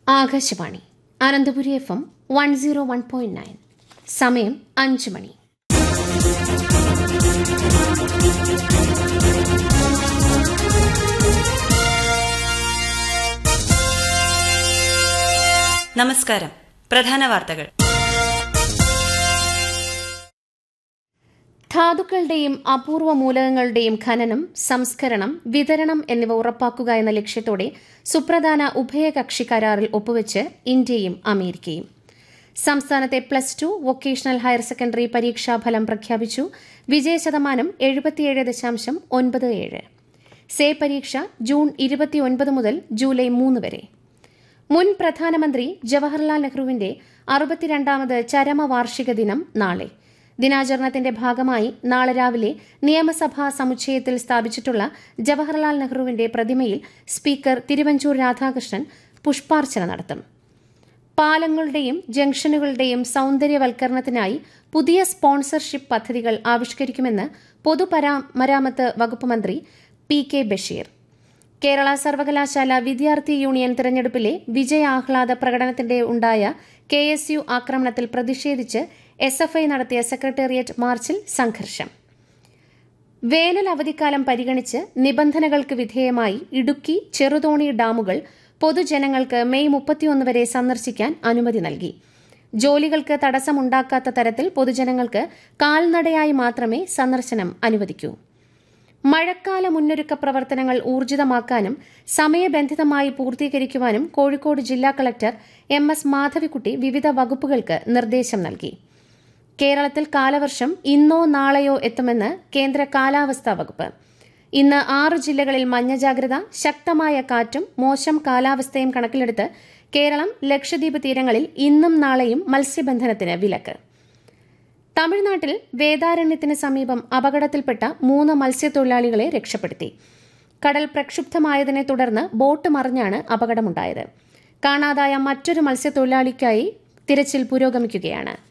Akashvani Ananthapuri F M one zero one point nine സമയം അഞ്ച് മണി നമസ്കാരം പ്രധാന വാർത്തകൾ ധാതുക്കളുടെയും അപൂർവ മൂലകങ്ങളുടെയും ഖനനം സംസ്കരണം വിതരണം എന്നിവ ഉറപ്പാക്കുക എന്ന ലക്ഷ്യത്തോടെ സുപ്രധാന ഉഭയകക്ഷി കരാറിൽ ഒപ്പുവെച്ച് ഇന്ത്യയും അമേരിക്കയും സംസ്ഥാനത്തെ plus two vocational higher secondary പരീക്ഷാഫലം പ്രഖ്യാപിച്ചു വിജയശതമാനം എഴുപത്തിയേഴ് ദശാംശം ഒൻപത് ഏഴ് സേ പരീക്ഷ ജൂൺ ഇരുപത്തിയൊൻപത് മുതൽ ജൂലൈ മൂന്ന് വരെ മുൻ പ്രധാനമന്ത്രി ജവഹർലാൽ നെഹ്റുവിന്റെ അറുപത്തിരണ്ടാമത് ചരമവാർഷിക ദിനം നാളെ ദിനാചരണത്തിന്റെ ഭാഗമായി നാളെ രാവിലെ നിയമസഭാ സമുച്ചയത്തിൽ സ്ഥാപിച്ചിട്ടുള്ള ജവഹർലാൽ നെഹ്റുവിന്റെ പ്രതിമയിൽ സ്പീക്കർ തിരുവഞ്ചൂർ രാധാകൃഷ്ണൻ പുഷ്പാർച്ചന നടത്തും പാലങ്ങളുടെയും ജംഗ്ഷനുകളുടെയും സൌന്ദര്യവൽക്കരണത്തിനായി പുതിയ സ്പോൺസർഷിപ്പ് പദ്ധതികൾ ആവിഷ്കരിക്കുമെന്ന് പൊതുപരാമരാമത്ത് വകുപ്പ് മന്ത്രി പി കെ ബഷീർ കേരള സർവകലാശാല വിദ്യാർത്ഥി യൂണിയൻ തെരഞ്ഞെടുപ്പിലെ വിജയാഹ്ലാദ പ്രകടനത്തിന്റെ ഉണ്ടായ കെ എസ് യു ആക്രമണത്തിൽ പ്രതിഷേധിച്ച് എസ് എഫ് ഐ നടത്തിയ സെക്രട്ടേറിയറ്റ് മാർച്ചിൽ സംഘർഷം വേനൽ അവധിക്കാലം പരിഗണിച്ച് നിബന്ധനകൾക്ക് വിധേയമായി ഇടുക്കി ചെറുതോണി ഡാമുകൾ പൊതുജനങ്ങൾക്ക് മെയ് മുപ്പത്തിയൊന്ന് വരെ സന്ദർശിക്കാൻ അനുമതി നൽകി ജോലികൾക്ക് തടസ്സമുണ്ടാക്കാത്ത തരത്തിൽ പൊതുജനങ്ങൾക്ക് കാൽനടയായി മാത്രമേ സന്ദർശനം അനുവദിക്കൂ മഴക്കാല മുന്നൊരുക്ക പ്രവർത്തനങ്ങൾ ഊർജിതമാക്കാനും സമയബന്ധിതമായി പൂർത്തീകരിക്കുവാനും കോഴിക്കോട് ജില്ലാ കളക്ടർ എം എസ് മാധവിക്കുട്ടി വിവിധ വകുപ്പുകൾക്ക് നിർദ്ദേശം നൽകി കേരളത്തിൽ കാലവർഷം ഇന്നോ നാളെയോ എത്തുമെന്ന് കേന്ദ്ര കാലാവസ്ഥാ വകുപ്പ് ഇന്ന് ആറ് ജില്ലകളിൽ മഞ്ഞ ജാഗ്രത ശക്തമായ കാറ്റും മോശം കാലാവസ്ഥയും കണക്കിലെടുത്ത് കേരളം ലക്ഷദ്വീപ് തീരങ്ങളിൽ ഇന്നും നാളെയും മത്സ്യബന്ധനത്തിന് വിലക്ക് തമിഴ്നാട്ടിൽ വേദാരണ്യത്തിന് സമീപം അപകടത്തിൽപ്പെട്ട മൂന്ന് മത്സ്യത്തൊഴിലാളികളെ രക്ഷപ്പെടുത്തി കടൽ പ്രക്ഷുബ്ധമായതിനെ തുടർന്ന് ബോട്ട് മറിഞ്ഞാണ് അപകടമുണ്ടായത് കാണാതായ മറ്റൊരു മത്സ്യത്തൊഴിലാളിക്കായി തിരച്ചിൽ പുരോഗമിക്കുകയാണ്